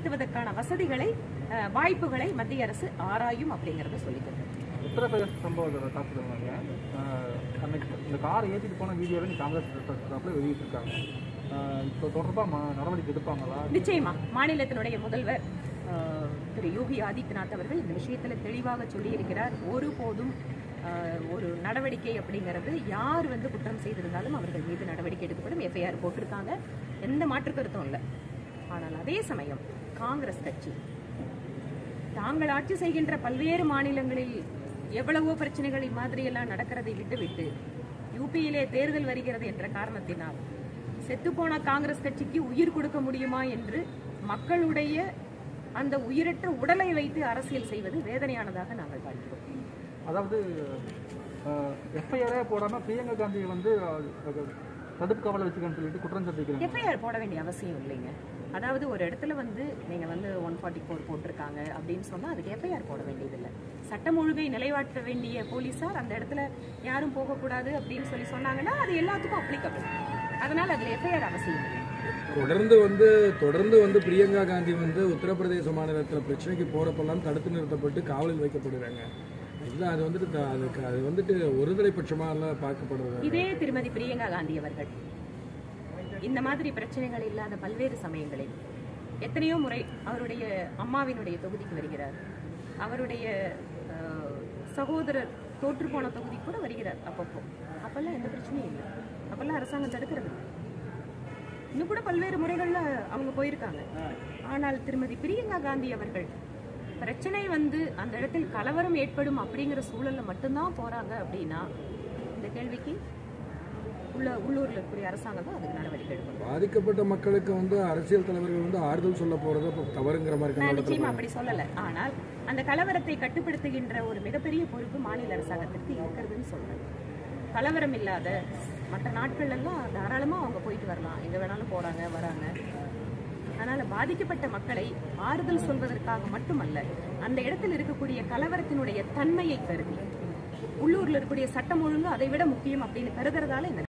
செயல்படுத்துவதற்கான வசதிகளை அஹ், வாய்ப்புகளை மத்திய அரசு ஆராயும் அப்படிங்கறத சொல்லிக்கிறது உத்தரப்பிரதேச சம்பவத்தில் தாக்குதல்னாங்க அன்னைக்கு இந்த காரை ஏற்றிட்டு போன வீடியோவை நீ காங்கிரஸ் தரப்புல வெளியிட்டிருக்காங்க ஆஹ் இப்போ தொடர்பாக நடவடிக்கை எடுப்பாங்களா நிச்சயமா மாநிலத்தினுடைய முதல்வர் அஹ், திரு யோகி ஆதித்யநாத் அவர்கள் இந்த விஷயத்துல தெளிவாக சொல்லியிருக்கிறார் ஒருபோதும் அஹ், ஒரு நடவடிக்கை அப்படிங்கிறது யார் வந்து குற்றம் செய்திருந்தாலும் அவர்கள் மீது நடவடிக்கை எடுக்கப்படும் எஃப்ஐஆர் போட்டிருக்காங்க எந்த மாற்று கருத்தும் இல்லை ஆனால் அதே சமயம் காங்கிரஸ் கட்சி தாங்கள் ஆட்சி செய்கின்ற பல்வேறு மாநிலங்களில் எவ்வளவோ பிரச்சனைகள் இம்மாதிரியெல்லாம் நடக்கிறதை விட்டுவிட்டு யூபியிலே தேர்தல் வருகிறது என்ற காரணத்தினால் செத்துப்போன காங்கிரஸ் கட்சிக்கு உயிர் கொடுக்க முடியுமா என்று மக்களுடைய அந்த உயிரற்ற உடலை வைத்து அரசியல் செய்வது வேதனையானதாக நாங்கள் பார்க்கிறோம் அதாவது எஃப்ஐஆரே போடாமல் பிரியங்கா காந்தியை வந்து அஹ், தடுப்பு காவலை வச்சுக்கன்னு சொல்லிட்டு குற்றம் சாட்டிக்கிறாங்க எஃப்ஐஆர் போட வேண்டிய அவசியம் இல்லைங்க அதாவது ஒரு இடத்துல வந்து நீங்க வந்து ஒன் ஃபார்ட்டி ஃபோர் போட்டிருக்காங்க அப்படின்னு சொன்னா அதுக்கு எஃப்ஐஆர் போட வேண்டியதில்லை சட்டம் ஒழுங்கை நிலைவாற்ற வேண்டிய போலீஸார் அந்த இடத்துல யாரும் போகக்கூடாது அப்படின்னு சொல்லி சொன்னாங்கன்னா அது எல்லாத்துக்கும் அப்ளிகபிள் அதனால அதுல எஃப்ஐஆர் அவசியம் இல்லை தொடர்ந்து வந்து தொடர்ந்து வந்து பிரியங்கா காந்தி வந்து உத்தரப்பிரதேச மாநிலத்தில் பிரச்சனைக்கு போறப்பெல்லாம் தடுத்து நிறுத்தப்பட்டு காவலில் வைக்கப்படுறாங்க இல்லை அது வந்துட்டு த- அதுக்கு அது வந்துட்டு ஒருதலை பட்சமாக பார்க்கப்படுறது இதே திருமதி பிரியங்கா காந்தி அவர்கள் இந்த மாதிரி பிரச்சனைகள் இல்லாத பல்வேறு சமயங்களில் எத்தனையோ முறை அவருடைய அம்மாவினுடைய தொகுதிக்கு வருகிறார் அவருடைய அஹ், சகோதரர் தோற்றுப்போன தொகுதிக்கு கூட வருகிறார் அப்பப்போ அப்பெல்லாம் எந்த பிரச்சனையும் இல்லை அப்பெல்லாம் அரசாங்கம் தடுக்கிறது இல்லை. இன்னும் கூட பல்வேறு முறைகள்ல அவங்க போயிருக்காங்க ஆனால் திருமதி பிரியங்கா காந்தி அவர்கள் பிரச்சனை வந்து அந்த இடத்தில் கலவரம் ஏற்படும் அப்படிங்கிற சூழல்ல மட்டும்தான் போறாங்க அப்படின்னா இந்த கேள்விக்கு உள்ள உள்ளூர்ல இருக்கக்கூடிய அரசாங்கம் தான் அதுக்கு நடவடிக்கை எடுக்கணும் பாதிக்கப்பட்ட மக்களுக்கு வந்து அரசியல் தலைவர்கள் வந்து ஆறுதல் சொல்ல போறது இப்போ தவறுங்கிற மாதிரி நான் கண்ணோட்டத்தில் நிச்சயமா அப்படி சொல்லல ஆனால் அந்த கலவரத்தை கட்டுப்படுத்துகின்ற ஒரு மிகப்பெரிய பொறுப்பு மாநில அரசாங்கத்திற்கு இருக்கிறதுன்னு சொல்றேன் கலவரம் இல்லாத மற்ற நாட்கள் எல்லாம் தாராளமா அவங்க போயிட்டு வரலாம் எங்க வேணாலும் போறாங்க வராங்க அதனால பாதிக்கப்பட்ட மக்களை ஆறுதல் சொல்வதற்காக மட்டுமல்ல அந்த இடத்தில் இருக்கக்கூடிய கலவரத்தினுடைய தன்மையை கருதி உள்ளூர்ல இருக்கக்கூடிய சட்டம் ஒழுங்கு அதை விட முக்கியம் அப்படின்னு கருதுறதால இந்த